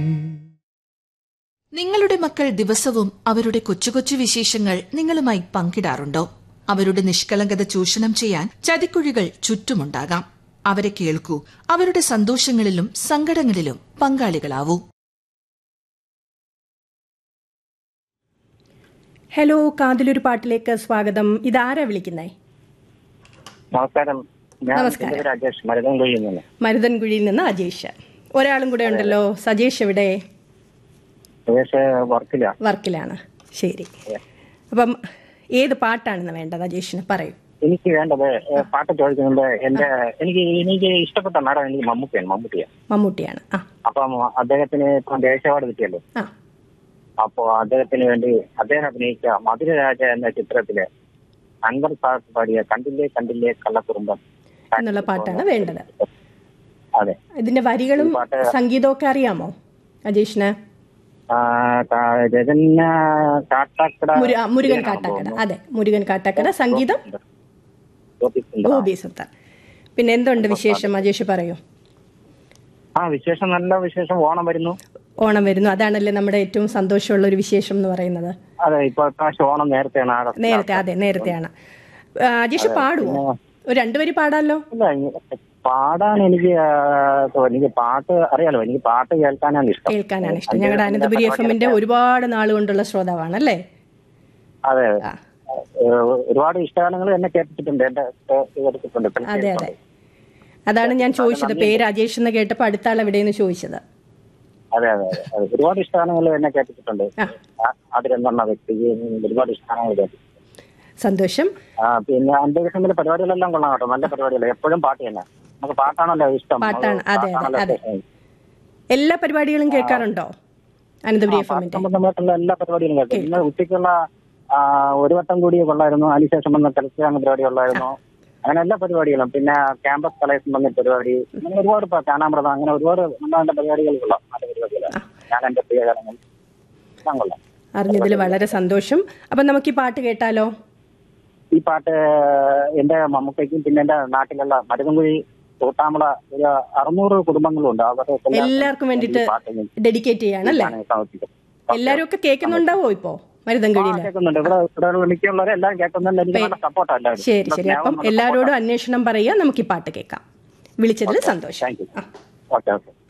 നിങ്ങളുടെ മക്കൾ ദിവസവും അവരുടെ കൊച്ചു കൊച്ചു വിശേഷങ്ങൾ നിങ്ങളുമായി പങ്കിടാറുണ്ടോ അവരുടെ നിഷ്കളങ്കത ചൂഷണം ചെയ്യാൻ ചതിക്കുഴികൾ ചുറ്റുമുണ്ടാകാം അവരെ കേൾക്കൂ അവരുടെ സന്തോഷങ്ങളിലും സങ്കടങ്ങളിലും പങ്കാളികളാവൂ ഹലോ കാതിലൊരു പാട്ടിലേക്ക് സ്വാഗതം ഇതാരാ വിളിക്കുന്നേ നമസ്കാരം ഞാൻ നമസ്കാരം. എൻ്റെ പേര് രാജേഷ് മരുതൻകുഴിയിൽ നിന്ന് മരുതൻകുഴിയിൽ നിന്ന് അജേഷ് ഒരാളും കൂടെ ഉണ്ടല്ലോ സജേഷ് എവിടെ രാജേഷ് വർക്കില വർക്കിലാണ് ശരി അപ്പം ഏത് പാട്ടാണെന്ന് വേണ്ടത് അജേഷിന് പറയൂ എനിക്ക് വേണ്ടത് ഏ, പാട്ട് ചോദിക്കുന്നുണ്ട് എന്റെ എനിക്ക് എനിക്ക് ഇഷ്ടപ്പെട്ട നടൻ എനിക്ക് മമ്മൂട്ടിയാണ് മമ്മൂട്ടിയാണ് മമ്മൂട്ടിയാണ് ആ അപ്പം അദ്ദേഹത്തിന് ഇപ്പം ദേശീയ അവാർഡ് കിട്ടിയല്ലോ ആ അപ്പോ അദ്ദേഹത്തിന് വേണ്ടി അദ്ദേഹം അഭിനയിച്ച മധുരരാജ എന്ന ചിത്രത്തില് അൻവർ സാഹസ് പാടിയ കണ്ടില്ലേ കണ്ടില്ലേ കള്ളക്കുറുമ്പം എന്നുള്ള പാട്ടാണ് വേണ്ടത് അതെ ഇതിന്റെ വരികളും ഈ പാട്ട് സംഗീതമൊക്കെ അറിയാമോ അജേഷിന് ആ, കാ- ജഗന്ന കാട്ടാക്കട മുരു- ആ, മുരുകൻ കാട്ടാക്കട അതെ മുരുകൻ കാട്ടാക്കട സംഗീതം ഗോപിസുന്ദർ. ഗോപി സുത്താർ പിന്നെ എന്തുണ്ട് വിശേഷം അജേഷ് പറയൂ ആ വിശേഷം നല്ല വിശേഷം ഓണം വരുന്നു ഓണം വരുന്നു അതാണല്ലേ നമ്മുടെ ഏറ്റവും സന്തോഷമുള്ള ഒരു വിശേഷം എന്ന് പറയുന്നത് അതെ ഇപ്പൊ ഇപ്രാവശ്യം ഓണം നേരത്തെയാണ് ആഗസ്റ്റ് നേരത്തെ അതെ നേരത്തെയാണ് ആ, അജേഷ് പാടുവോ ഒരു രണ്ടുപേര് പാടാലോ ഇല്ല ഇ- പാടാൻ എനിക്ക് ആ, എനിക്ക് പാട്ട് അറിയാലോ എനിക്ക് പാട്ട് കേൾക്കാനാണ് ഇഷ്ടം കേൾക്കാനാണ് ഇഷ്ടം ഞങ്ങളുടെ അനന്തപുരി എഫ് എമ്മിന്റെ ഒരുപാട് നാൾ കൊണ്ടുള്ള ശ്രോതാവാണ് അല്ലേ അതെ ആ. ഏ, ഒരുപാട് ഇഷ്ടഗാനങ്ങൾ എന്നെ കേട്ടിട്ടുണ്ട് എന്റെ കേട്ടിട്ടുണ്ട് ഇപ്പം അതെ അതെ അതാണ് ഞാൻ ചോദിച്ചത് പേര് അജേഷ് എന്ന് കേട്ടപ്പോൾ അടുത്ത ആൾ എവിടെയെന്ന് ചോദിച്ചത് അതെ അതെ അതെ അതെ. ഒരുപാട് ഇഷ്ടഗാനങ്ങൾ എന്നെ കേട്ടിട്ടുണ്ട് ആ. അതിലെന്നുള്ള വ്യക്തി ഒരുപാട് ഇഷ്ടഗാനങ്ങൾ കേട്ടു സന്തോഷം ആ പിന്നെ എന്റെ വിഷയത്തിലെ പരിപാടികളെല്ലാം കൊള്ളാം കേട്ടോ നല്ല പരിപാടികൾ എപ്പോഴും പാട്ട് തന്നെ നമുക്ക് പാട്ടാണല്ലോ ഇഷ്ടം പാട്ടാണ്. അത് അതെ, അതെ, പാട്ടാണല്ലോ അതെ. ഇഷ്ടം. എല്ലാ പരിപാടികളും കേൾക്കാറുണ്ടോ അനന്തപുരി എഫ് പാട്ട് എമ്മിന്റെ സംബന്ധമായിട്ടുള്ള എല്ലാ പരിപാടികളും കേട്ടു ഇന്ന് ഉച്ചയ്ക്കുള്ള ആ, ഒരു വട്ടം കൂടി കൊള്ളായിരുന്നു അതിനുശേഷം വന്ന ചലച്ചിത്ര പരിപാടി ഉള്ളായിരുന്നു അങ്ങനെ എല്ലാ പരിപാടികളും പിന്നെ ക്യാമ്പസ് കലേഷൻ വന്ന പരിപാടി അങ്ങനെ ഒരുപാട് പ- കാണാമൃതം അങ്ങനെ ഒരുപാട് നല്ല പരിപാടികൾ കൊള്ളാം നല്ല പരിപാടികളാണ് ഞാൻ എന്റെ പ്രിയ ഗാനങ്ങൾ എല്ലാം കൊള്ളാം അറിഞ്ഞതിൽ വളരെ സന്തോഷം അപ്പം നമുക്ക് ഈ പാട്ട് കേട്ടാലോ ഈ പാട്ട് എന്റെ മമ്മൂക്കയ്ക്കും പിന്നെ എന്റെ നാട്ടിലുള്ള മരുതൻകുഴി തോട്ടാമള ഒരു അറുന്നൂറ് കുടുംബങ്ങളുണ്ട് അവരുടെ എല്ലാവർക്കും വേണ്ടിയിട്ട് ഡെഡിക്കേറ്റ് ചെയ്യാണല്ലേ എല്ലാരും ഒക്കെ കേൾക്കുന്നുണ്ടാവോ ഇപ്പോ മരുതൻകുഴിയില് കേൾക്കുന്നുണ്ട് ഇവിടെ ഇവിടെ മിക്കുള്ളവരെ എല്ലാം കേൾക്കുന്നുണ്ട് എനിക്ക് നല്ല സപ്പോർട്ടാണ് എല്ലാവരും ശരി ശരി അപ്പം എല്ലാവരോടും അന്വേഷണം പറയുക നമുക്ക് ഈ പാട്ട് കേൾക്കാം വിളിച്ചതിൽ സന്തോഷം താങ്ക് യു ഓക്കെ ഓക്കെ